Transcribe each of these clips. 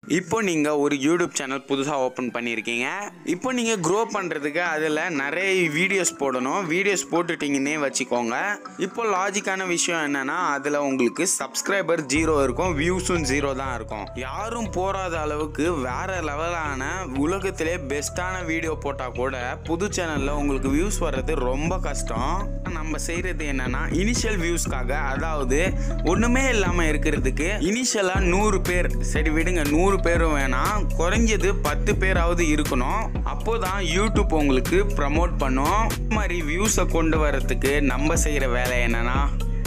இப்போ நீங்கள் ஒரு யூடியூப் சேனல் புதுசாக ஓப்பன் பண்ணியிருக்கீங்க இப்போ நீங்கள் க்ரோ பண்ணுறதுக்கு அதில் நிறைய வீடியோஸ் போடணும் வீடியோஸ் போட்டுட்டீங்கன்னே வச்சுக்கோங்க இப்போ லாஜிக்கான விஷயம் என்னன்னா அதில் உங்களுக்கு சப்ஸ்கிரைபர் ஜீரோ இருக்கும் வியூஸும் ஜீரோ தான் இருக்கும் யாரும் போகாத அளவுக்கு வேற லெவலான உலகத்திலே பெஸ்ட்டான வீடியோ போட்டால் கூட புது சேனலில் உங்களுக்கு வியூஸ் வர்றது ரொம்ப கஷ்டம் நம்ம செய்கிறது என்னன்னா இனிஷியல் வியூஸ்க்காக அதாவது ஒன்றுமே இல்லாமல் இருக்கிறதுக்கு இனிஷியலாக நூறு பேர் சரி விடுங்க நூறு பேரும் வேணாம் குறைஞ்சது பத்து பேராவது இருக்கணும் அப்போதான் யூடியூப் உங்களுக்கு ப்ரமோட் பண்ணும் இந்த மாதிரி வியூஸை கொண்டு வரதுக்கு நம்ம செய்கிற வேலை என்னன்னா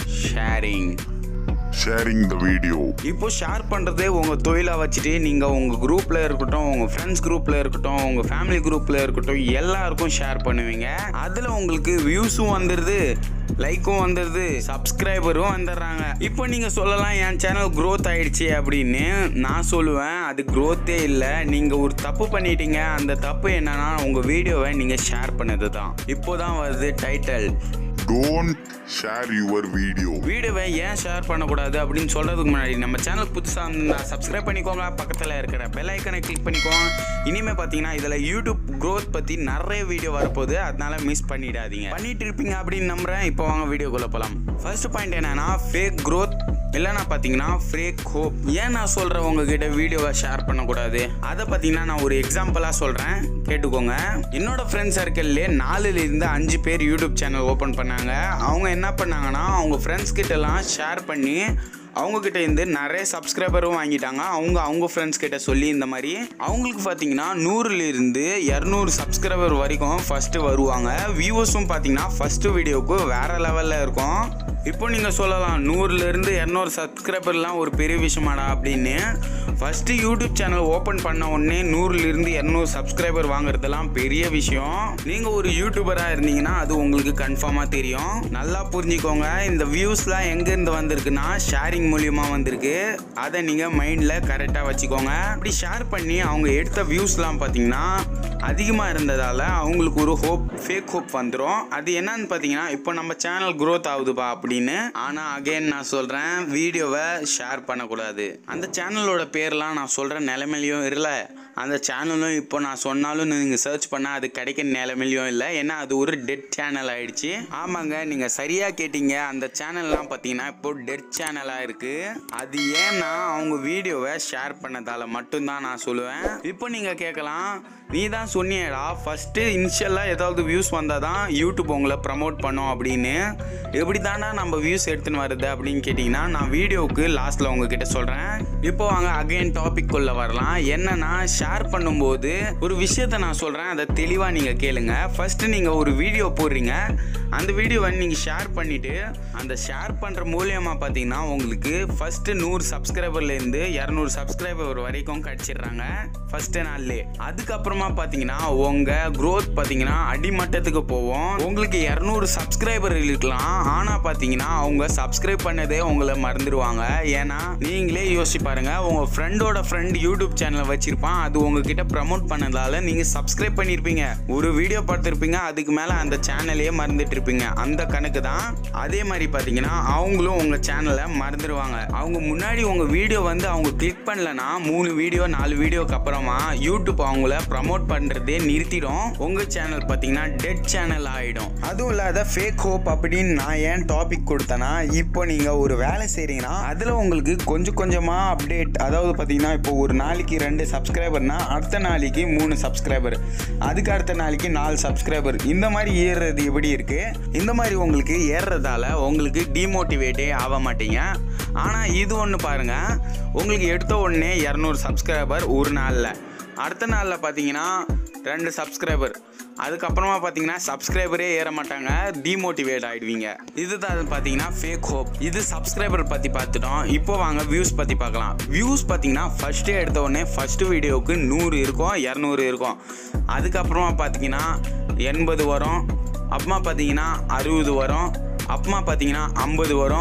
ஷேரிங் sharing the video. இப்போ ஷேர் பண்ணுறதே உங்கள் தொழிலாக வச்சுட்டு நீங்கள் உங்கள் குரூப்பில் இருக்கட்டும் உங்கள் ஃப்ரெண்ட்ஸ் குரூப்பில் இருக்கட்டும் உங்கள் ஃபேமிலி குரூப்பில் இருக்கட்டும் எல்லாருக்கும் ஷேர் பண்ணுவீங்க அதில் உங்களுக்கு வியூஸும் வந்துடுது லைக்கும் வந்துடுது சப்ஸ்கிரைபரும் வந்துடுறாங்க இப்போ நீங்கள் சொல்லலாம் என் சேனல் க்ரோத் ஆயிடுச்சு அப்படின்னு நான் சொல்லுவேன் அது க்ரோத்தே இல்லை நீங்கள் ஒரு தப்பு பண்ணிட்டீங்க அந்த தப்பு என்னன்னா உங்கள் வீடியோவை நீங்கள் ஷேர் பண்ணது தான் இப்போ தான் வருது title Don't share your video. வீடியோவை ஏன் ஷேர் பண்ணக்கூடாது அப்படின்னு சொல்கிறதுக்கு முன்னாடி நம்ம சேனல் புதுசாக இருந்தால் சப்ஸ்கிரைப் பண்ணிக்கோங்க பக்கத்தில் இருக்கிற பெல் ஐக்கனை கிளிக் பண்ணிக்கோங்க இனிமேல் பார்த்தீங்கன்னா இதில் யூடியூப் க்ரோத் பற்றி நிறைய வீடியோ வரப்போகுது அதனால மிஸ் பண்ணிடாதீங்க பண்ணிட்டு இருப்பீங்க அப்படின்னு நம்புகிறேன் இப்போ வாங்க வீடியோக்குள்ளே போகலாம் ஃபர்ஸ்ட் பாயிண்ட் என்னன்னா ஃபேக் க்ரோத் இல்லைன்னா பார்த்தீங்கன்னா ஃபேக் ஹோப் ஏன் நான் சொல்கிறேன் உங்ககிட்ட வீடியோவை ஷேர் பண்ணக்கூடாது அதை பார்த்தீங்கன்னா நான் ஒரு எக்ஸாம்பிளாக சொல்கிறேன் கேட்டுக்கோங்க என்னோட ஃப்ரெண்ட்ஸ் சர்க்கிள்லே நாலுலேருந்து அஞ்சு பேர் யூடியூப் சேனல் ஓப்பன் பண்ணாங்க அவங்க என்ன பண்ணாங்கன்னா அவங்க ஃப்ரெண்ட்ஸ் கிட்டலாம் ஷேர் பண்ணி அவங்க கிட்ட இருந்து நிறைய சப்ஸ்கிரைபரும் வாங்கிட்டாங்க அவங்க அவங்க ஃப்ரெண்ட்ஸ் கிட்ட சொல்லி இந்த மாதிரி அவங்களுக்கு பார்த்தீங்கன்னா நூறுல இருந்து இரநூறு சப்ஸ்கிரைபர் வரைக்கும் ஃபர்ஸ்ட் வருவாங்க வியூவர்ஸும் பார்த்தீங்கன்னா ஃபர்ஸ்ட் வீடியோவுக்கு வேற லெவலில் இருக்கும் இப்போ நீங்கள் சொல்லலாம் நூறுல இருந்து இரநூறு சப்ஸ்கிரைபர்லாம் ஒரு பெரிய விஷயமாடா அப்படின்னு ஃபர்ஸ்ட் யூடியூப் சேனல் ஓப்பன் பண்ண உடனே நூறுல இருந்து இரநூறு சப்ஸ்கிரைபர் வாங்குறதெல்லாம் பெரிய விஷயம் நீங்கள் ஒரு யூடியூபராக இருந்தீங்கன்னா அது உங்களுக்கு கன்ஃபார்மாக தெரியும் நல்லா புரிஞ்சுக்கோங்க இந்த வியூஸ்லாம் எங்கேருந்து வந்திருக்குன்னா ஷேரிங் மூலியமா வந்திருக்கு அதை நீங்கள் மைண்டில் கரெக்டாக வச்சுக்கோங்க அப்படி ஷேர் பண்ணி அவங்க எடுத்த வியூஸ்லாம் பார்த்தீங்கன்னா அதிகமாக இருந்ததால் அவங்களுக்கு ஒரு ஹோப் ஃபேக் ஹோப் வந்துடும் அது என்னன்னு பார்த்தீங்கன்னா இப்போ நம்ம சேனல் க்ரோத் ஆகுதுப்பா அப்படின்னு ஆனால் அகைன் நான் சொல்கிறேன் வீடியோவை ஷேர் பண்ணக்கூடாது அந்த சேனலோட பேர்லாம் நான் சொல்கிற நிலைமையிலையும் இல்லை அந்த சேனலும் இப்போ நான் சொன்னாலும் நீங்கள் சர்ச் பண்ணால் அது கிடைக்க நிலைமையிலையும் இல்லை ஏன்னா அது ஒரு டெட் சேனல் ஆயிடுச்சு ஆமாங்க நீங்கள் சரியாக கேட்டீங்க அந்த சேனல்லாம் பார்த்தீங்கன்னா இப்போ டெட் சேனலாக இருக்குது அது ஏன்னா அவங்க வீடியோவை ஷேர் பண்ணதால மட்டும்தான் நான் சொல்லுவேன் இப்போ நீங்கள் கேட்கலாம் நீ தான் சொன்னியடா ஃபஸ்ட்டு இனிஷியலாக ஏதாவது வியூஸ் வந்தால் தான் யூடியூப் உங்களை ப்ரமோட் பண்ணும் அப்படின்னு எப்படி தானே நம்ம வியூஸ் எடுத்துன்னு வருது அப்படின்னு கேட்டிங்கன்னா நான் வீடியோவுக்கு லாஸ்ட்டில் உங்ககிட்ட சொல்கிறேன் இப்போ வாங்க அகைன் டாபிக் குள்ள வரலாம் என்னன்னா ஷேர் பண்ணும்போது ஒரு விஷயத்த நான் சொல்கிறேன் அதை தெளிவாக நீங்கள் கேளுங்க ஃபஸ்ட்டு நீங்கள் ஒரு வீடியோ போடுறீங்க அந்த வீடியோவை நீங்கள் ஷேர் பண்ணிவிட்டு அந்த ஷேர் பண்ணுற மூலியமாக பார்த்தீங்கன்னா உங்களுக்கு ஃபஸ்ட்டு நூறு சப்ஸ்கிரைபர்லேருந்து இரநூறு சப்ஸ்கிரைபர் வரைக்கும் கிடச்சிடுறாங்க ஃபஸ்ட்டு நாள்லே அதுக்கப்புறமா பார்த்தீங்கன்னா உங்கள் க்ரோத் பார்த்தீங்கன்னா அடிமட்டத்துக்கு போவோம் உங்களுக்கு இரநூறு சப்ஸ்கிரைபர் இருக்கலாம் ஆனால் பார்த்தீங்கன்னா அவங்க சப்ஸ்கிரைப் பண்ணதே உங்களை மறந்துடுவாங்க ஏன்னா நீங்களே யோசிச்சு பாருங்க உங்கள் ஃப்ரெண்டோட ஃப்ரெண்ட் யூடியூப் சேனலை வச்சிருப்பான் அது உங்ககிட்ட ப்ரமோட் பண்ணதால நீங்கள் சப்ஸ்கிரைப் பண்ணியிருப்பீங்க ஒரு வீடியோ பார்த்துருப்பீங்க அதுக்கு மேலே அந்த சேனலையே மறந்துட்டு இருப்பீங்க அந்த கணக்கு தான் அதே மாதிரி பார்த்தீங்கன்னா அவங்களும் உங்கள் சேனலை மறந்துடுவாங்க அவங்க முன்னாடி உங்கள் வீடியோ வந்து அவங்க கிளிக் பண்ணலனா மூணு வீடியோ நாலு வீடியோக்கு அப்புறமா யூடியூப் அவங்கள ப்ரமோட் பண்ணுறதே நிறுத்திடும் உங்கள் சேனல் பார்த்தீங்கன்னா டெட் சேனல் ஆகிடும் அதுவும் இல்லாத ஃபேக் ஹோப் அப்படின்னு நான் ஏன் டாபிக் கொடுத்தேன்னா இப்போ நீங்கள் ஒரு வேலை செய்கிறீங்கன்னா அதில் உங்களுக்கு கொஞ்சம் கொஞ்சமாக அப்டேட் அதாவது பார்த்தீங்கன்னா இப்போ ஒரு நாளைக்கு ரெண்டு சப்ஸ்கிரைபர்னா அடுத்த நாளைக்கு மூணு சப்ஸ்கிரைபர் அதுக்கு அடுத்த நாளைக்கு நாலு சப்ஸ்கிரைபர் இந்த மாதிரி ஏறுறது எப்படி இருக்குது இந்த மாதிரி உங்களுக்கு ஏறுறதால உங்களுக்கு டிமோட்டிவேட்டே ஆக மாட்டீங்க ஆனால் இது ஒன்று பாருங்கள் உங்களுக்கு எடுத்த உடனே இரநூறு சப்ஸ்கிரைபர் ஒரு நாளில் அடுத்த நாளில் பார்த்தீங்கன்னா ரெண்டு சப்ஸ்கிரைபர் அதுக்கப்புறமா பார்த்தீங்கன்னா சப்ஸ்கிரைபரே ஏற மாட்டாங்க டிமோட்டிவேட் ஆகிடுவீங்க இதுதான் பார்த்தீங்கன்னா ஃபேக் ஹோப் இது சப்ஸ்கிரைபர் பற்றி பார்த்துட்டோம் இப்போ வாங்க வியூஸ் பற்றி பார்க்கலாம் வியூஸ் பார்த்தீங்கன்னா ஃபஸ்ட்டே எடுத்த உடனே ஃபஸ்ட்டு வீடியோவுக்கு நூறு இருக்கும் இரநூறு இருக்கும் அதுக்கப்புறமா பார்த்தீங்கன்னா எண்பது வரும் அப்புறமா பார்த்தீங்கன்னா அறுபது வரும் அப்புறமா பார்த்தீங்கன்னா ஐம்பது வரும்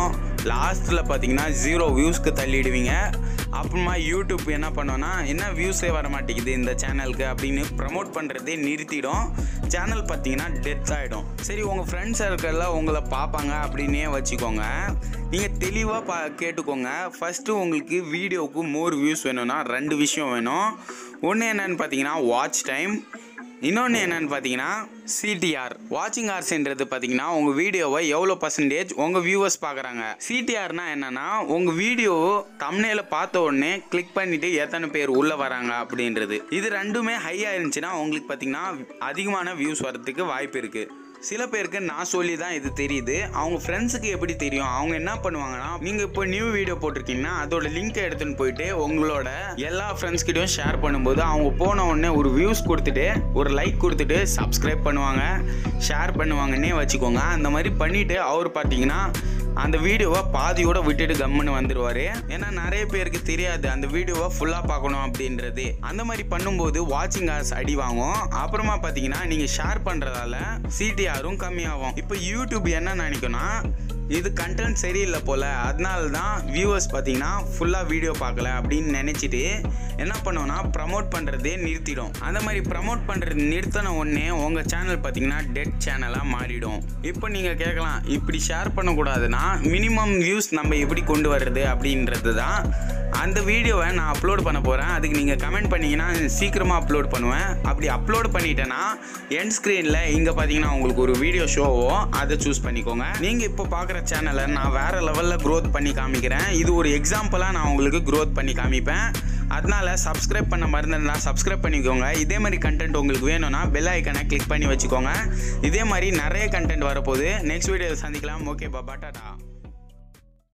லாஸ்ட்டில் பார்த்தீங்கன்னா ஜீரோ வியூஸ்க்கு தள்ளிடுவீங்க அப்புறமா யூடியூப் என்ன பண்ணோன்னா என்ன வியூஸே வர மாட்டேங்குது இந்த சேனலுக்கு அப்படின்னு ப்ரமோட் பண்ணுறதே நிறுத்திடும் சேனல் பார்த்தீங்கன்னா டெத் ஆகிடும் சரி உங்கள் ஃப்ரெண்ட்ஸ் சர்க்கிளில் உங்களை பார்ப்பாங்க அப்படின்னே வச்சுக்கோங்க நீங்கள் தெளிவாக பா கேட்டுக்கோங்க ஃபஸ்ட்டு உங்களுக்கு வீடியோவுக்கு மோர் வியூஸ் வேணும்னா ரெண்டு விஷயம் வேணும் ஒன்று என்னன்னு பார்த்தீங்கன்னா வாட்ச் டைம் இன்னொன்று என்னன்னு பார்த்தீங்கன்னா சிடிஆர் வாட்சிங் ஹார்ஸ்ன்றது பார்த்தீங்கன்னா உங்கள் வீடியோவை எவ்வளோ பர்சன்டேஜ் உங்கள் வியூவர்ஸ் பார்க்குறாங்க சிடிஆர்னா என்னன்னா உங்கள் வீடியோ தம்னேல பார்த்த உடனே கிளிக் பண்ணிட்டு எத்தனை பேர் உள்ளே வராங்க அப்படின்றது இது ரெண்டுமே ஹையாக இருந்துச்சுன்னா உங்களுக்கு பார்த்தீங்கன்னா அதிகமான வியூஸ் வரதுக்கு வாய்ப்பு இருக்குது சில பேருக்கு நான் சொல்லி தான் இது தெரியுது அவங்க ஃப்ரெண்ட்ஸுக்கு எப்படி தெரியும் அவங்க என்ன பண்ணுவாங்கன்னா நீங்கள் இப்போ நியூ வீடியோ போட்டிருக்கீங்கன்னா அதோட லிங்க்கை எடுத்துன்னு போயிட்டு உங்களோட எல்லா ஃப்ரெண்ட்ஸ்கிட்டையும் ஷேர் பண்ணும்போது அவங்க போன உடனே ஒரு வியூஸ் கொடுத்துட்டு ஒரு லைக் கொடுத்துட்டு சப்ஸ்கிரைப் பண்ணுவாங்க ஷேர் பண்ணுவாங்கன்னே வச்சுக்கோங்க அந்த மாதிரி பண்ணிவிட்டு அவர் பார்த்தீங்கன்னா அந்த வீடியோவை பாதியோட விட்டுட்டு கம்முன்னு வந்துடுவார் ஏன்னா நிறைய பேருக்கு தெரியாது அந்த வீடியோவை ஃபுல்லாக பார்க்கணும் அப்படின்றது அந்த மாதிரி பண்ணும்போது வாட்சிங் ஹார்ஸ் அடி வாங்கும் அப்புறமா பார்த்தீங்கன்னா நீங்கள் ஷேர் பண்ணுறதால சிடிஆரும் கம்மியாகும் இப்போ யூடியூப் என்ன நினைக்கும்னா இது கண்டென்ட் சரியில்லை போல் அதனால தான் வியூவர்ஸ் பார்த்தீங்கன்னா ஃபுல்லாக வீடியோ பார்க்கல அப்படின்னு நினச்சிட்டு என்ன பண்ணுவோன்னா ப்ரமோட் பண்ணுறதே நிறுத்திடும் அந்த மாதிரி ப்ரமோட் பண்ணுறது நிறுத்தின உடனே உங்கள் சேனல் பார்த்தீங்கன்னா டெட் சேனலாக மாறிடும் இப்போ நீங்கள் கேட்கலாம் இப்படி ஷேர் பண்ணக்கூடாதுன்னா மினிமம் வியூஸ் நம்ம எப்படி கொண்டு வர்றது அப்படின்றது தான் அந்த வீடியோவை நான் அப்லோட் பண்ண போகிறேன் அதுக்கு நீங்கள் கமெண்ட் பண்ணீங்கன்னா சீக்கிரமாக அப்லோட் பண்ணுவேன் அப்படி அப்லோட் பண்ணிட்டேன்னா என் ஸ்க்ரீனில் இங்கே பார்த்தீங்கன்னா உங்களுக்கு ஒரு வீடியோ ஷோவோ அதை சூஸ் பண்ணிக்கோங்க நீங்கள் இப்போ பார்க்குற சேனலை நான் வேறு லெவலில் க்ரோத் பண்ணி காமிக்கிறேன் இது ஒரு எக்ஸாம்பிளாக நான் உங்களுக்கு க்ரோத் பண்ணி காமிப்பேன் அதனால சப்ஸ்கிரைப் பண்ண மறந்துருந்தா சப்ஸ்கிரைப் பண்ணிக்கோங்க இதே மாதிரி கண்டென்ட் உங்களுக்கு வேணும்னா பெல் ஐக்கனை கிளிக் பண்ணி வச்சுக்கோங்க இதே மாதிரி நிறைய கண்டென்ட் வரப்போகுது நெக்ஸ்ட் வீடியோ சந்திக்கலாம் ஓகே பாபா டாடா